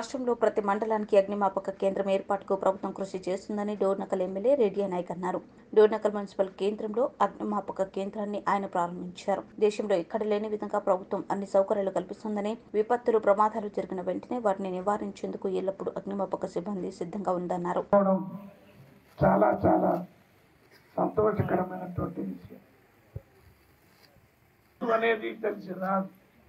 రాష్ట్రంలో ప్రతి మండలానికి అగ్నిమాపక కేంద్రం ఏర్పాటుకు ప్రభుత్వం కృషి చేస్తుందని డోర్నకల్ ఎమ్మెల్యే రెడ్డి నాయక్ అన్నారు డోర్నకల్ మున్సిపల్ కేంద్రంలో అగ్నిమాపక కేంద్రాన్ని ఆయన ప్రారంభించారు దేశంలో ఎక్కడ లేని విధంగా ప్రభుత్వం అన్ని సౌకర్యాలు కల్పిస్తుందని విపత్తులు ప్రమాదాలు జరిగిన వెంటనే వాటిని నివారించేందుకు ఎల్లప్పుడూ అగ్నిమాపక సిబ్బంది సిద్ధంగా ఉందన్నారు పోవడం చాలా చాలా సంతోషకరమైనటువంటి విషయం అనేది తెలిసి రాదు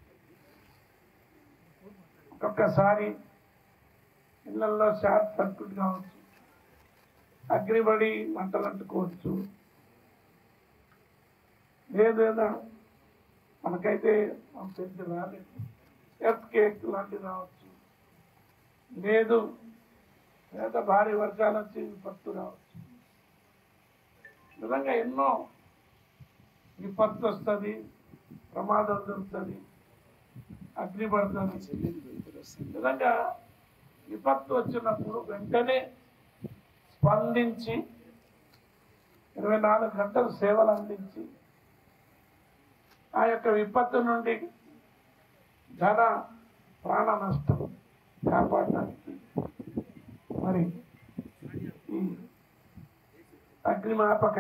ఒక్కొక్కసారి ఇళ్లలో షార్ట్ సర్క్యూట్ కావచ్చు అగ్నిబడి మంటలు అంటుకోవచ్చు లేదేదా మనకైతే మనకు తెలిసి రాలేదు ఎర్త్ కేక్ లాంటివి రావచ్చు లేదు లేదా భారీ వర్షాలు వచ్చి విపత్తు రావచ్చు నిజంగా ఎన్నో విపత్తు వస్తుంది ప్రమాదం జరుగుతుంది అగ్ని పడుతుంది నిజంగా విపత్తు వచ్చినప్పుడు వెంటనే స్పందించి ఇరవై నాలుగు గంటలు సేవలు అందించి ఆ యొక్క విపత్తు నుండి ధన ప్రాణ నష్టం కాపాడడానికి మరి ఈ అగ్నిమాపక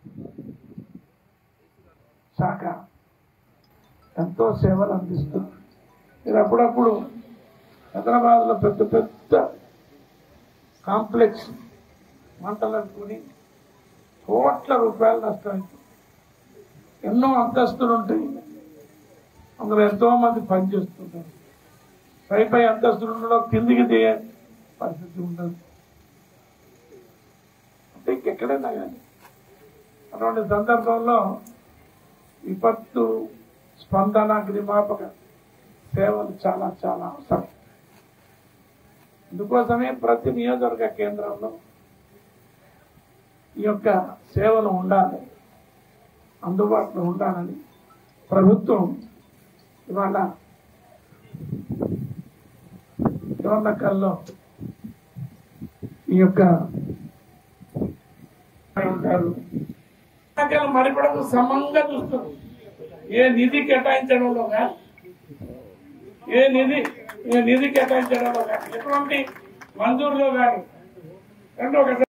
శాఖ ఎంతో సేవలు అందిస్తుంది మీరు అప్పుడప్పుడు హైదరాబాద్లో పెద్ద పెద్ద కాంప్లెక్స్ మంటలు అనుకుని కోట్ల రూపాయలు నష్టమైంది ఎన్నో అంతస్తులు ఉంటాయి అందులో ఎంతో మంది పనిచేస్తుంటారు పై పై అంతస్తులు ఉండడం కిందికి దిగే పరిస్థితి ఉండదు అంటే ఇంకెక్కడైనా కానీ అటువంటి సందర్భంలో విపత్తు స్పందన అగ్నిమాపక సేవలు చాలా చాలా అవసరం అందుకోసమే ప్రతి నియోజకవర్గ కేంద్రంలో ఈ యొక్క సేవలు ఉండాలి అందుబాటులో ఉండాలని ప్రభుత్వం ఇవాళ డోర్నకల్లో ఈ యొక్క ఉంటారు మరిపడకు సమంగా చూస్తారు ఏ నిధి కేటాయించడంలో కానీ ఏ నిధి ఏ నిధి కేటాయించడంలో కానీ ఎటువంటి మంజూరులో కానీ రెండో ఒక